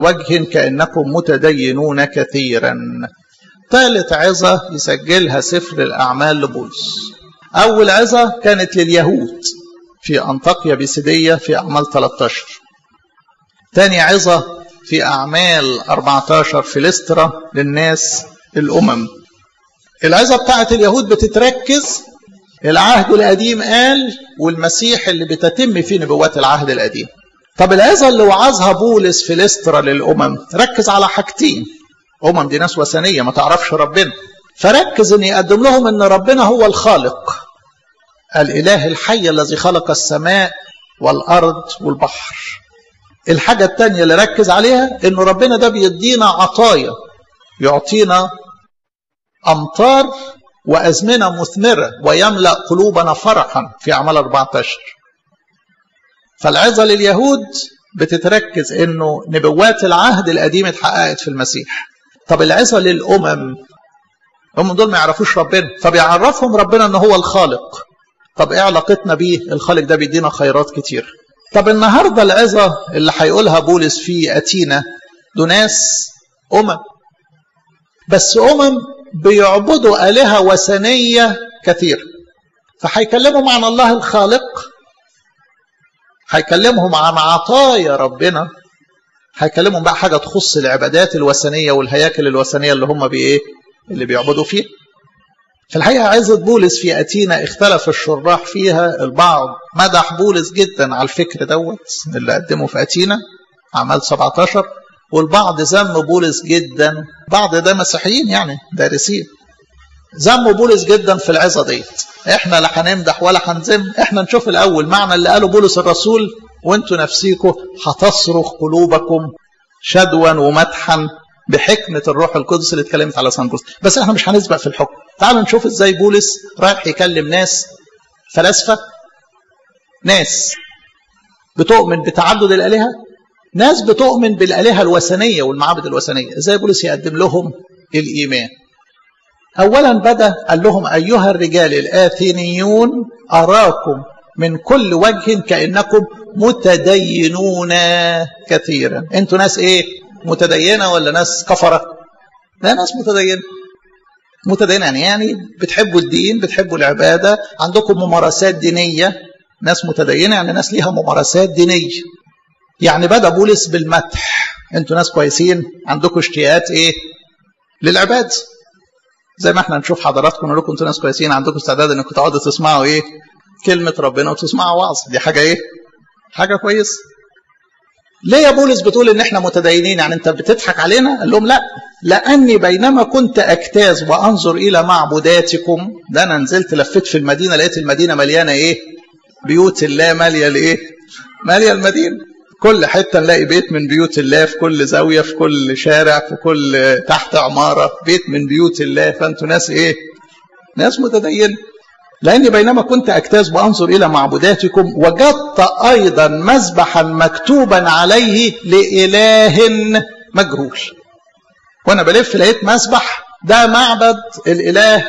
وجه كأنكم متدينون كثيرا ثالث عظة يسجلها سفر الأعمال لبولس أول عظة كانت لليهود في أنطاكيا بيسيدية في أعمال 13 ثاني عظة في أعمال 14 في لسترا للناس الأمم العظة بتاعت اليهود بتتركز العهد القديم قال والمسيح اللي بتتم فيه نبوات العهد القديم طب العظة اللي وعظها بولس في لسترا للأمم ركز على حاجتين أمم دي ناس وثنية ما تعرفش ربنا فركز ان يقدم لهم ان ربنا هو الخالق الاله الحي الذي خلق السماء والارض والبحر الحاجة التانية اللي ركز عليها ان ربنا ده بيدينا عطايا يعطينا امطار وازمنة مثمرة ويملأ قلوبنا فرحا في اعمال 14 فالعظة لليهود بتتركز انه نبوات العهد القديم اتحققت في المسيح طب العظة للامم هم دول ما يعرفوش ربنا فبيعرفهم ربنا ان هو الخالق طب ايه علاقتنا بيه الخالق ده بيدينا خيرات كتير طب النهاردة العظة اللي هيقولها بولس في أتينا دول ناس أمم بس أمم بيعبدوا آلهة وثنية كثير فهيكلمهم عن الله الخالق هيكلمهم عن عطايا ربنا هيكلمهم بقى حاجة تخص العبادات الوثنية والهياكل الوثنية اللي هم بإيه اللي بيعبدوا فيه في الحقيقة عزة بولس في أتينا اختلف الشراح فيها البعض مدح بولس جدا على الفكر دوت اللي قدمه في أتينا أعمال 17 والبعض ذم بولس جدا بعض ده مسيحيين يعني دارسين ذموا بولس جدا في العظة ديت احنا لا هنمدح ولا هنذم احنا نشوف الأول معنى اللي قاله بولس الرسول وانتوا نفسيكم هتصرخ قلوبكم شدوا ومدحا بحكمة الروح القدس اللي اتكلمت على سان بولس بس احنا مش هنسبق في الحكم تعالوا نشوف ازاي بولس رايح يكلم ناس فلاسفة ناس بتؤمن بتعدد الآلهة ناس بتؤمن بالآلهة الوثنية والمعابد الوثنية ازاي بولس يقدم لهم الإيمان أولا بدأ قال لهم أيها الرجال الآثينيون أراكم من كل وجه كأنكم متدينون كثيرا انتوا ناس ايه متدينة ولا ناس كفرة لا ناس متدينة متدينة يعني يعني بتحبوا الدين بتحبوا العبادة عندكم ممارسات دينية ناس متدينة يعني ناس ليها ممارسات دينية يعني بدأ بولس بالمدح انتوا ناس كويسين عندكم اشتياقات ايه للعباد زي ما احنا نشوف حضراتكم نقول لكم انتوا ناس كويسين عندكم استعداد انكم تقعدوا تسمعوا ايه كلمة ربنا وتسمعوا وعظ دي حاجة ايه حاجة كويسة ليه يا بولس بتقول ان احنا متدينين يعني انت بتضحك علينا قال لهم لا لاني بينما كنت اجتاز وانظر الى معبوداتكم ده انا نزلت لفيت في المدينه لقيت المدينه مليانه ايه بيوت الله ماليه الايه ماليه المدينه كل حته نلاقي بيت من بيوت الله في كل زاويه في كل شارع في كل تحت عماره بيت من بيوت الله فانتوا ناس ايه ناس متدينه لأني بينما كنت أجتاز وأنظر إلى معبوداتكم وجدت أيضا مذبحا مكتوبا عليه لإله مجهول وأنا بلف لقيت مذبح ده معبد الإله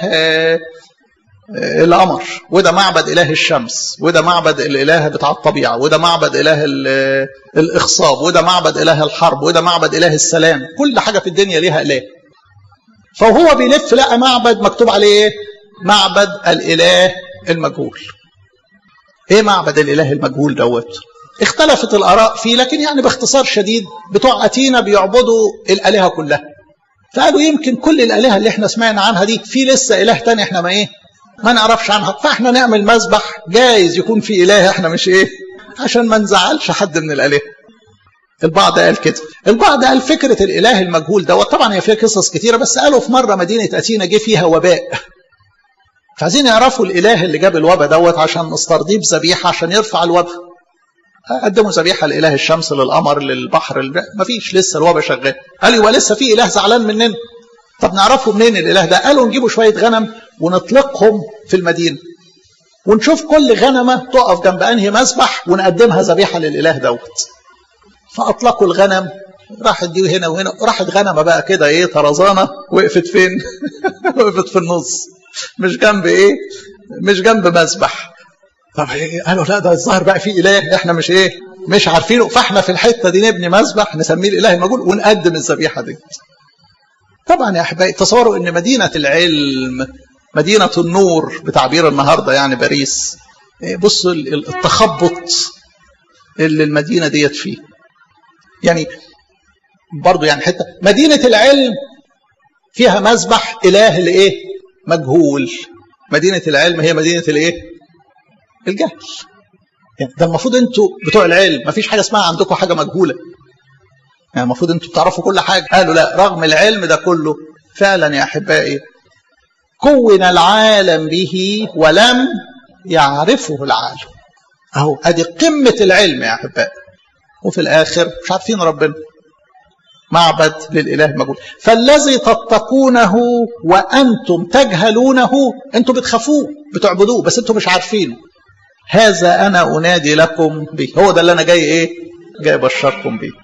القمر وده معبد إله الشمس وده معبد الإله بتاع الطبيعة وده معبد إله الإخصاب وده معبد إله الحرب وده معبد إله السلام كل حاجة في الدنيا ليها إله فهو بيلف لقى معبد مكتوب عليه معبد الإله المجهول ايه معبد الإله المجهول دوت اختلفت الآراء فيه لكن يعني باختصار شديد بتوع أتينا بيعبدوا الآلهة كلها فقالوا يمكن كل الآلهة اللي احنا سمعنا عنها دي في لسه إله تاني احنا ما ايه ما نعرفش عنها فاحنا نعمل مذبح جايز يكون في إله احنا مش ايه عشان ما نزعلش حد من الآلهة البعض قال كده البعض قال فكرة الإله المجهول دوت طبعا هي فيها قصص كتيرة بس قالوا في مرة مدينة أتينا جه فيها وباء فعايزين يعرفوا الاله اللي جاب الوباء دوت عشان نسترضيه بذبيحه عشان يرفع الوباء قدموا ذبيحه لاله الشمس للقمر للبحر ما فيش لسه الوباء شغال قال يبقى لسه في اله زعلان مننا طب نعرفه منين الاله ده قالوا نجيبوا شويه غنم ونطلقهم في المدينه ونشوف كل غنمه تقف جنب انهي مسبح ونقدمها ذبيحه للاله دوت فاطلقوا الغنم راحت دي هنا وهنا راحت غنمه بقى كده ايه طرزانه وقفت فين وقفت في النص مش جنب ايه مش جنب مسبح طب إيه؟ قالوا لا ده الظاهر بقى في اله احنا مش ايه مش عارفينه فاحنا في الحته دي نبني مسبح نسميه الاله المجهول ونقدم الذبيحه دي طبعا يا احبائي تصوروا ان مدينه العلم مدينه النور بتعبير النهارده يعني باريس بصوا التخبط اللي المدينه ديت فيه يعني برضه يعني حته مدينه العلم فيها مسبح اله لايه مجهول مدينه العلم هي مدينه الايه الجهل يعني ده المفروض انتوا بتوع العلم مفيش حاجه اسمها عندكم حاجه مجهوله يعني المفروض انتوا بتعرفوا كل حاجه قالوا لا رغم العلم ده كله فعلا يا احبائي كون العالم به ولم يعرفه العالم اهو ادي قمه العلم يا احبائي وفي الاخر مش عارفين ربنا معبد للاله المجهول فالذي تتقونه وانتم تجهلونه انتم بتخافوه بتعبدوه بس انتم مش عارفينه هذا انا انادي لكم به هو ده اللي انا جاي ايه جاي ابشركم بيه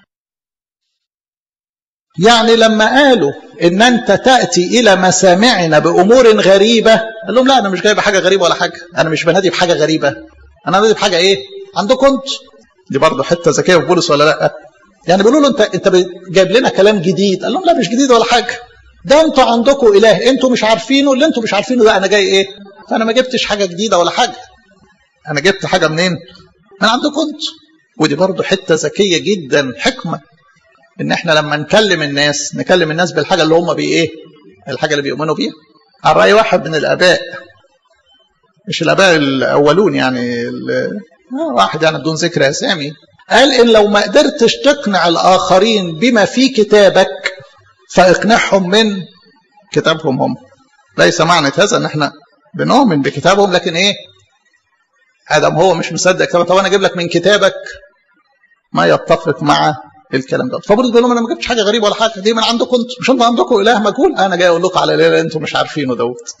يعني لما قالوا ان انت تاتي الى مسامعنا بامور غريبه قال لهم لا انا مش جاي بحاجه غريبه ولا حاجه انا مش بنادي بحاجه غريبه انا بنادي بحاجه ايه عندكم انت دي برضه حته ذكيه في بولس ولا لا يعني بيقولوا له انت انت جايب لنا كلام جديد قال لهم لا مش جديد ولا حاجه ده انتوا عندكم اله انتوا مش عارفينه اللي انتوا مش عارفينه ده انا جاي ايه فانا ما جبتش حاجه جديده ولا حاجه انا جبت حاجه منين من عندكم انتوا ودي برضه حته ذكيه جدا حكمه ان احنا لما نكلم الناس نكلم الناس بالحاجه اللي هم بي ايه الحاجه اللي بيؤمنوا بيها على راي واحد من الاباء مش الاباء الاولون يعني واحد يعني بدون ذكر اسامي قال ان لو ما قدرتش تقنع الاخرين بما في كتابك فاقنعهم من كتابهم هم ليس معنى هذا ان احنا بنؤمن بكتابهم لكن ايه ادم هو مش مصدق كتابه طب انا اجيب لك من كتابك ما يتفق مع الكلام ده فبرضه بيقول لهم انا ما جبتش حاجه غريبه ولا حاجه دي من عندكم انتم مش انتوا عندكم اله مجهول انا جاي اقول لكم على الاله اللي انتم مش عارفينه دوت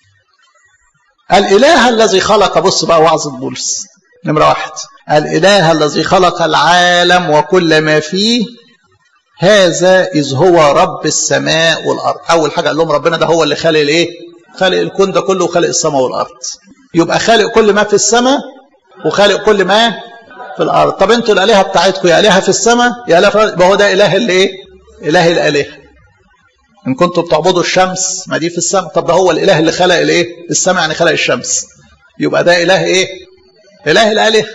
الاله الذي خلق بص بقى وعظ بولس نمره واحد الاله الذي خلق العالم وكل ما فيه هذا اذ هو رب السماء والارض اول حاجه قال لهم ربنا ده هو اللي خالق الايه خالق الكون ده كله وخالق السماء والارض يبقى خالق كل ما في السماء وخالق كل ما في الارض طب انتوا الالهه بتاعتكم يا الهه في السماء يا الهه في الارض يبقى هو ده اله اللي ايه اله الالهه ان كنتوا بتعبدوا الشمس ما دي في السماء طب ده هو الاله اللي خلق الايه السماء يعني خلق الشمس يبقى ده اله ايه اله الالهه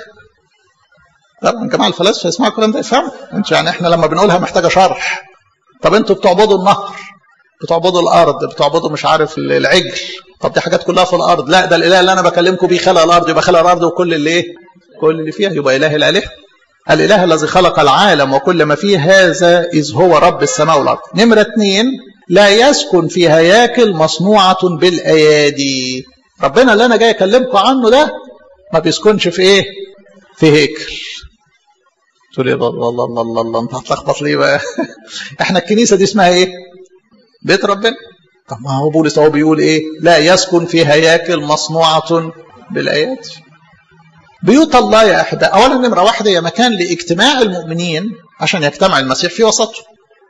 طبعا جماعه الفلاسفه يسمعوا الكلام ده يفهموا انتوا يعني احنا لما بنقولها محتاجه شرح طب انتوا بتعبدوا النهر بتعبدوا الارض بتعبدوا مش عارف العجل طب دي حاجات كلها في الارض لا ده الاله اللي انا بكلمكم بيه خلق الارض يبقى خلق الارض وكل اللي ايه كل اللي فيها يبقى اله الالهه الاله الذي خلق العالم وكل ما فيه هذا اذ هو رب السماء والارض نمره اثنين لا يسكن في هياكل مصنوعه بالايادي ربنا اللي انا جاي اكلمكم عنه ده ما بيسكنش في ايه في هيكل تقول لي الله الله الله الله, الله انت هتلخبط ليه بقى احنا الكنيسه دي اسمها ايه بيت ربنا طب ما هو بولس اهو بيقول ايه لا يسكن في هياكل مصنوعه بالايات بيوت الله يا احباء اولا نمره واحده هي مكان لاجتماع المؤمنين عشان يجتمع المسيح في وسطهم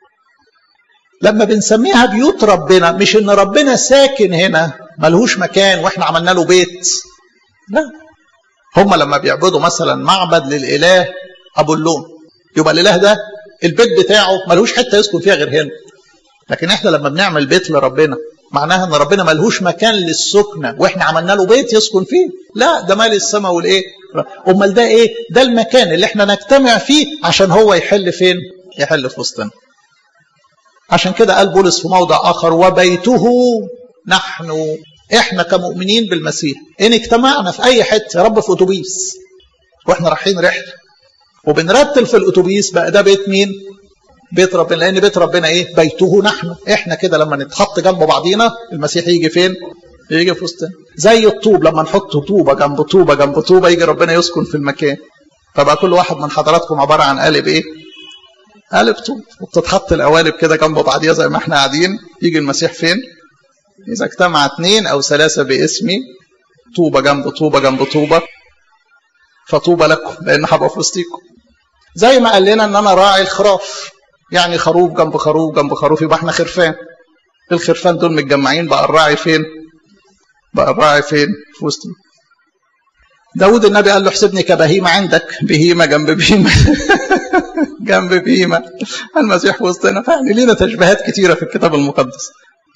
لما بنسميها بيوت ربنا مش ان ربنا ساكن هنا ملهوش مكان واحنا عملنا له بيت لا هم لما بيعبدوا مثلا معبد للاله ابولون يبقى الاله ده البيت بتاعه ملهوش حته يسكن فيها غير هنا لكن احنا لما بنعمل بيت لربنا معناها ان ربنا ملهوش مكان للسكنه واحنا عملنا له بيت يسكن فيه لا ده مال السماء والايه امال ده ايه ده المكان اللي احنا نجتمع فيه عشان هو يحل فين يحل في وسطنا عشان كده قال بولس في موضع اخر وبيته نحن احنا كمؤمنين بالمسيح ان اجتمعنا في اي حته يا رب في اتوبيس واحنا رايحين رحله وبنرتل في الاتوبيس بقى ده بيت مين بيت ربنا لان بيت ربنا ايه بيته نحن احنا كده لما نتحط جنب بعضينا المسيح يجي فين يجي في وسطنا زي الطوب لما نحط طوبه جنب طوبه جنب طوبه يجي ربنا يسكن في المكان فبقى كل واحد من حضراتكم عباره عن قالب ايه قالب طوب وبتتحط القوالب كده جنب بعضيها زي ما احنا قاعدين يجي المسيح فين اذا اجتمع اثنين او ثلاثه باسمي طوبه جنب طوبه جنب طوبه فطوبى لكم لان هبقى في وسطيكم زي ما قال لنا ان انا راعي الخراف يعني خروف جنب خروف جنب خروف يبقى احنا خرفان الخرفان دول متجمعين بقى الراعي فين بقى الراعي فين في وسطنا داود النبي قال له احسبني كبهيمة عندك بهيمة جنب بهيمة جنب بهيمة المسيح وسطنا فيعني لينا تشبيهات كتيرة في الكتاب المقدس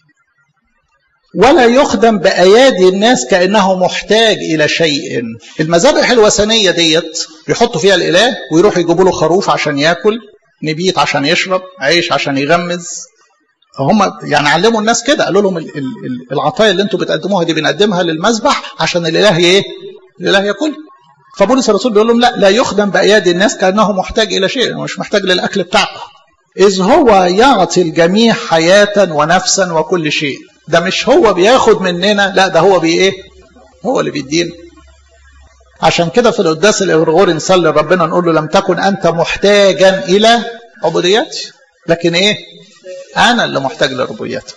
ولا يخدم بأيادي الناس كأنه محتاج إلى شيء المذابح الوثنية ديت بيحطوا فيها الإله ويروحوا يجيبوا له خروف عشان ياكل نبيت عشان يشرب عيش عشان يغمز هم يعني علموا الناس كده قالوا لهم العطايا اللي انتم بتقدموها دي بنقدمها للمذبح عشان الاله ايه؟ الاله ياكل فبولس الرسول بيقول لهم لا لا يخدم بايادي الناس كانه محتاج الى شيء مش محتاج للاكل بتاعكم اذ هو يعطي الجميع حياه ونفسا وكل شيء ده مش هو بياخد مننا لا ده هو بي ايه هو اللي بيدينا عشان كده في القداس الغرغوري نصلي لربنا نقول له لم تكن انت محتاجا الى عبوديتي لكن ايه انا اللي محتاج لربوبيتك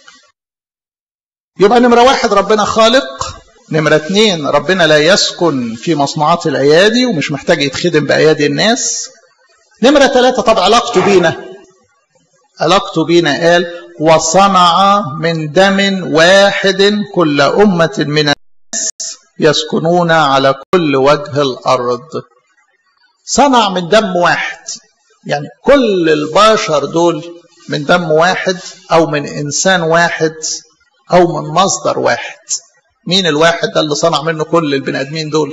يبقى نمره واحد ربنا خالق نمرة اتنين ربنا لا يسكن في مصنوعات الأيادي ومش محتاج يتخدم بأيادي الناس نمرة ثلاثة طب علاقته بينا علاقته بينا قال وصنع من دم واحد كل أمة من الناس يسكنون على كل وجه الأرض صنع من دم واحد يعني كل البشر دول من دم واحد أو من إنسان واحد أو من مصدر واحد مين الواحد ده اللي صنع منه كل البني ادمين دول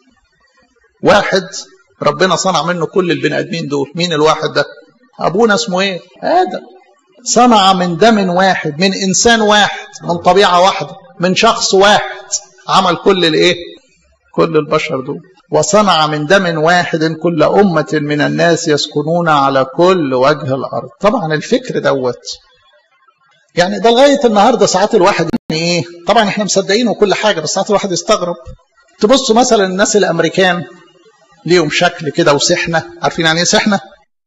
واحد ربنا صنع منه كل البني ادمين دول مين الواحد ده ابونا اسمه ايه ادم صنع من دم واحد من انسان واحد من طبيعه واحده من شخص واحد عمل كل الايه كل البشر دول وصنع من دم واحد كل أمة من الناس يسكنون على كل وجه الأرض طبعا الفكر دوت يعني ده لغايه النهارده ساعات الواحد يعني ايه طبعا احنا مصدقين وكل حاجه بس ساعات الواحد يستغرب تبصوا مثلا الناس الامريكان ليهم شكل كده وسحنه عارفين يعني ايه سحنه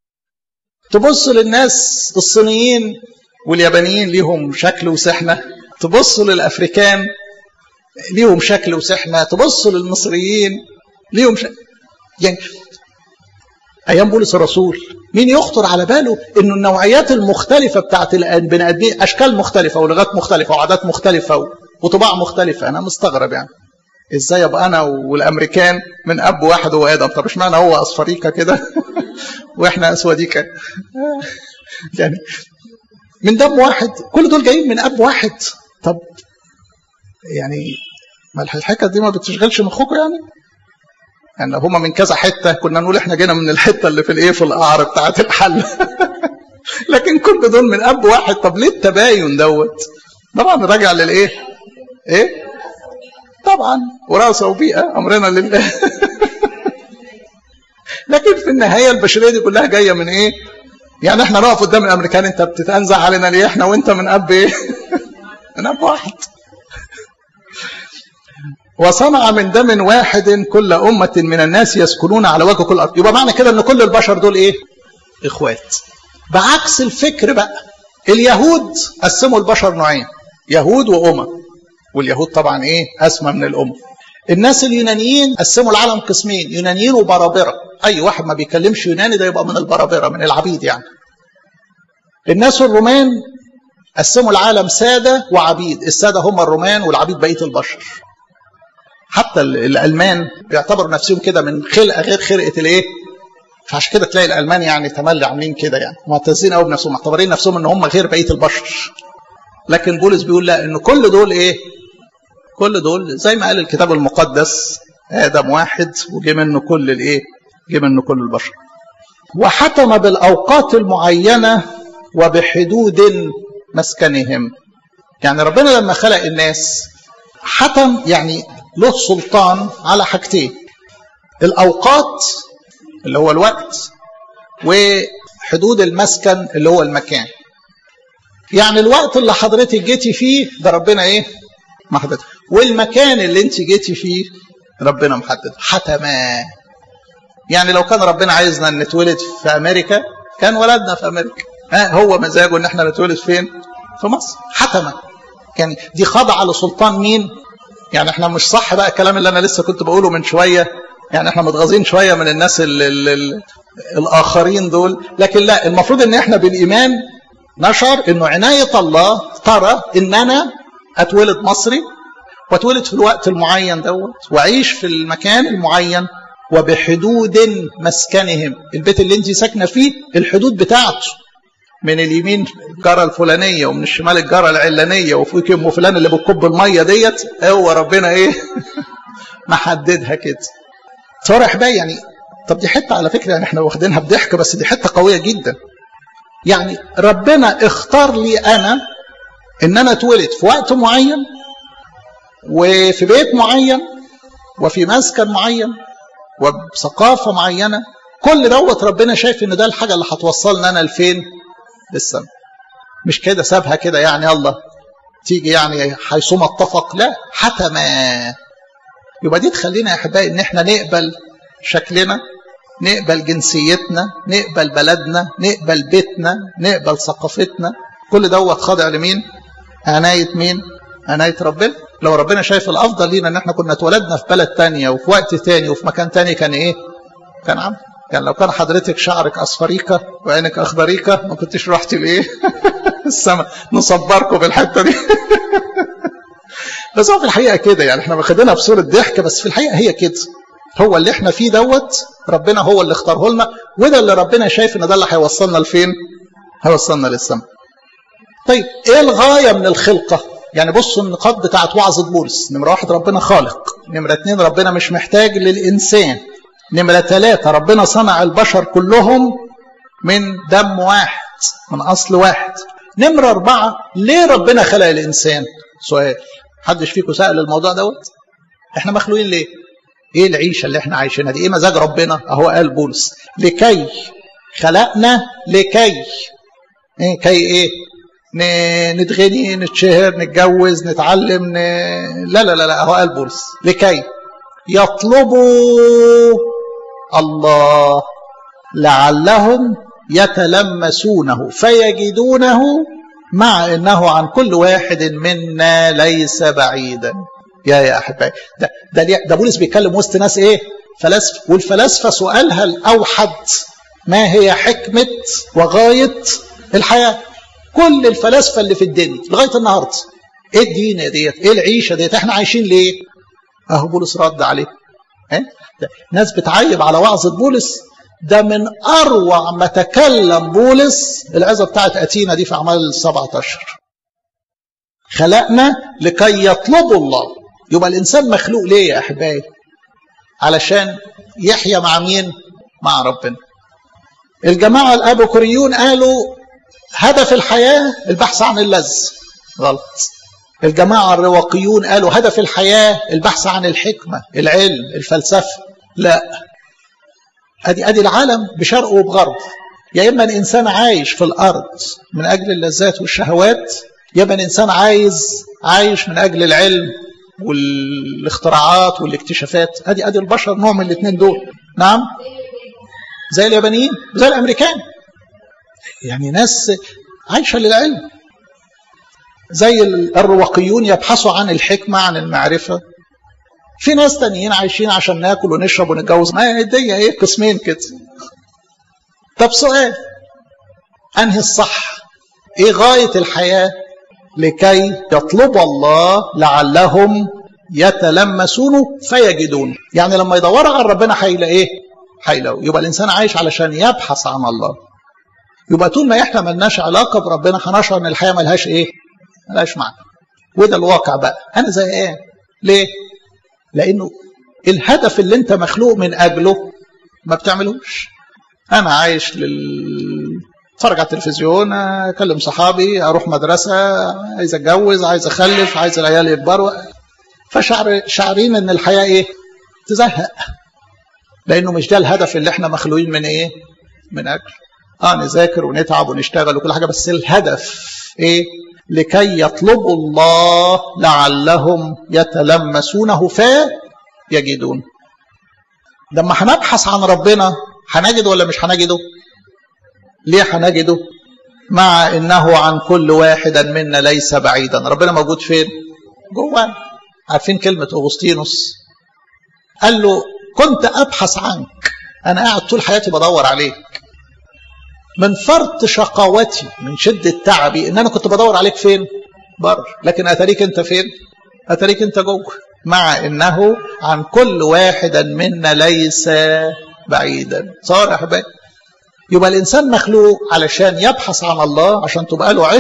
تبص للناس الصينيين واليابانيين ليهم شكل وسحنه تبصوا للافريكان ليهم شكل وسحنه تبصوا للمصريين ليهم شكل يعني ايام بولس الرسول مين يخطر على باله انه النوعيات المختلفه بتاعت البني ادمين اشكال مختلفه ولغات مختلفه وعادات مختلفه وطباع مختلفه انا مستغرب يعني ازاي ابقى انا والامريكان من اب واحد هو ادم طب اشمعنى هو اصفريكا كده واحنا اسوديكا يعني من دم واحد كل دول جايين من اب واحد طب يعني ما الحكايه دي ما بتشغلش مخكم يعني يعني هما من كذا حته كنا نقول احنا جينا من الحته اللي في الايه في القعر بتاعه الحل لكن كل دول من اب واحد طب ليه التباين دوت طبعا راجع للايه ايه طبعا وراثه وبيئه امرنا لله لكن في النهايه البشريه دي كلها جايه من ايه يعني احنا نقف قدام الامريكان انت بتتنزع علينا ليه احنا وانت من اب ايه من اب واحد وصنع من دم واحد كل أمة من الناس يسكنون على وجه كل الأرض يبقى معنى كده أن كل البشر دول إيه إخوات بعكس الفكر بقى اليهود قسموا البشر نوعين يهود وأمم واليهود طبعا إيه أسمى من الأمم الناس اليونانيين قسموا العالم قسمين يونانيين وبرابرة أي واحد ما بيكلمش يوناني ده يبقى من البرابرة من العبيد يعني الناس الرومان قسموا العالم سادة وعبيد السادة هم الرومان والعبيد بقية البشر حتى الالمان بيعتبروا نفسهم كده من خلقه غير خلقه الايه؟ فعشان كده تلاقي الالمان يعني تملي عاملين كده يعني معتزين قوي بنفسهم معتبرين نفسهم ان هم غير بقيه البشر. لكن بولس بيقول لا ان كل دول ايه؟ كل دول زي ما قال الكتاب المقدس ادم واحد وجه منه كل الايه؟ جه منه كل البشر. وحكم بالاوقات المعينه وبحدود مسكنهم. يعني ربنا لما خلق الناس حكم يعني له سلطان على حاجتين الأوقات اللي هو الوقت وحدود المسكن اللي هو المكان يعني الوقت اللي حضرتك جيتي فيه ده ربنا ايه محدد والمكان اللي انت جيتي فيه ربنا محدد حتما يعني لو كان ربنا عايزنا نتولد في امريكا كان ولدنا في امريكا ها هو مزاجه ان احنا نتولد فين في مصر حتما يعني دي خاضعه لسلطان مين يعني احنا مش صح بقى الكلام اللي انا لسه كنت بقوله من شويه يعني احنا متغاظين شويه من الناس ال ال ال الاخرين دول لكن لا المفروض ان احنا بالايمان نشعر انه عنايه الله ترى ان انا اتولد مصري واتولد في الوقت المعين دوت واعيش في المكان المعين وبحدود مسكنهم البيت اللي انت ساكنه فيه الحدود بتاعته من اليمين الجاره الفلانيه ومن الشمال الجاره العلانيه وفوق ام فلان اللي بتكب الميه ديت هو ربنا ايه محددها كده فرح بقى يعني طب دي حته على فكره يعني احنا واخدينها بضحك بس دي حته قويه جدا يعني ربنا اختار لي انا ان انا اتولد في وقت معين وفي بيت معين وفي مسكن معين وبثقافه معينه كل دوت ربنا شايف ان ده الحاجه اللي هتوصلنا انا لفين للسماء مش كده سابها كده يعني يلا تيجي يعني حيثما اتفق لا حتما يبقى دي تخلينا يا احبائي ان احنا نقبل شكلنا نقبل جنسيتنا نقبل بلدنا نقبل بيتنا نقبل ثقافتنا كل دوت خاضع لمين عناية مين عناية ربنا لو ربنا شايف الافضل لينا ان احنا كنا اتولدنا في بلد تانية وفي وقت تاني وفي مكان تاني كان ايه كان عم يعني لو كان حضرتك شعرك اصفريكة وعينك اخضريكة ما كنتش رحتي لايه السماء نصبركم بالحتة دي بس هو في الحقيقة كده يعني احنا واخدينها بصورة ضحك بس في الحقيقة هي كده هو اللي احنا فيه دوت ربنا هو اللي اختاره لنا وده اللي ربنا شايف ان ده اللي هيوصلنا لفين هيوصلنا للسماء طيب ايه الغاية من الخلقة يعني بصوا النقاط بتاعت وعظة بولس نمرة واحد ربنا خالق نمرة اتنين ربنا مش محتاج للإنسان نمرة ثلاثة ربنا صنع البشر كلهم من دم واحد من أصل واحد نمرة أربعة ليه ربنا خلق الإنسان سؤال حدش فيكم سأل الموضوع دوت احنا مخلوقين ليه ايه العيشه اللي احنا عايشينها دي ايه مزاج ربنا اهو قال بولس لكي خلقنا لكي ايه كي ايه نتغني نتشهر نتجوز نتعلم ن... لا لا لا لا اهو قال بولس لكي يطلبوا الله لعلهم يتلمسونه فيجدونه مع انه عن كل واحد منا ليس بعيدا يا يا احبائي ده ده ده بولس بيتكلم وسط ناس ايه فلاسفه والفلاسفه سؤالها الاوحد ما هي حكمه وغايه الحياه كل الفلاسفه اللي في الدنيا لغايه النهارده ايه الدين ديت ايه العيشه ديت احنا عايشين ليه اهو بولس رد عليه إيه؟ ناس بتعيب على وعظه بولس ده من اروع ما تكلم بولس العظه بتاعت اتينا دي في اعمال 17 خلقنا لكي يطلبوا الله يبقى الانسان مخلوق ليه يا احبائي علشان يحيا مع مين مع ربنا الجماعه الابوكوريون قالوا هدف الحياه البحث عن اللذ غلط الجماعه الرواقيون قالوا هدف الحياه البحث عن الحكمه العلم الفلسفه لا ادي ادي العالم بشرقه وبغربه يا اما الانسان عايش في الارض من اجل اللذات والشهوات يا اما الانسان عايز عايش من اجل العلم والاختراعات والاكتشافات ادي ادي البشر نوع من الاثنين دول نعم زي اليابانيين زي الامريكان يعني ناس عايشه للعلم زي الرواقيون يبحثوا عن الحكمه عن المعرفه في ناس تانيين عايشين عشان ناكل ونشرب ونتجوز ما هي الدنيا ايه قسمين كده طب سؤال انهي الصح ايه غايه الحياه لكي يطلب الله لعلهم يتلمسونه فيجدونه يعني لما يدوروا على ربنا هيلاقي ايه هيلاقوا يبقى الانسان عايش علشان يبحث عن الله يبقى طول ما احنا ملناش علاقه بربنا هنشعر ان الحياه ملهاش ايه ملهاش معنى وده الواقع بقى انا زي ايه ليه لانه الهدف اللي انت مخلوق من اجله ما بتعملوش انا عايش لل اتفرج على التلفزيون اكلم صحابي اروح مدرسه عايز اتجوز عايز اخلف عايز العيال يكبروا فشعر شعرين ان الحياه ايه تزهق لانه مش ده الهدف اللي احنا مخلوقين من ايه من اجل اه نذاكر ونتعب ونشتغل وكل حاجه بس الهدف ايه لكي يطلبوا الله لعلهم يتلمسونه فيجدون لما هنبحث عن ربنا هنجد ولا مش هنجده ليه هنجده مع انه عن كل واحد منا ليس بعيدا ربنا موجود فين جوه عارفين كلمة أغسطينوس قال له كنت أبحث عنك أنا قاعد طول حياتي بدور عليك من فرط شقاوتي من شدة تعبي إن أنا كنت بدور عليك فين بره لكن أتاريك أنت فين اتريك انت جوه مع انه عن كل واحدا منا ليس بعيدا صار احبائي يبقى الانسان مخلوق علشان يبحث عن الله عشان تبقى له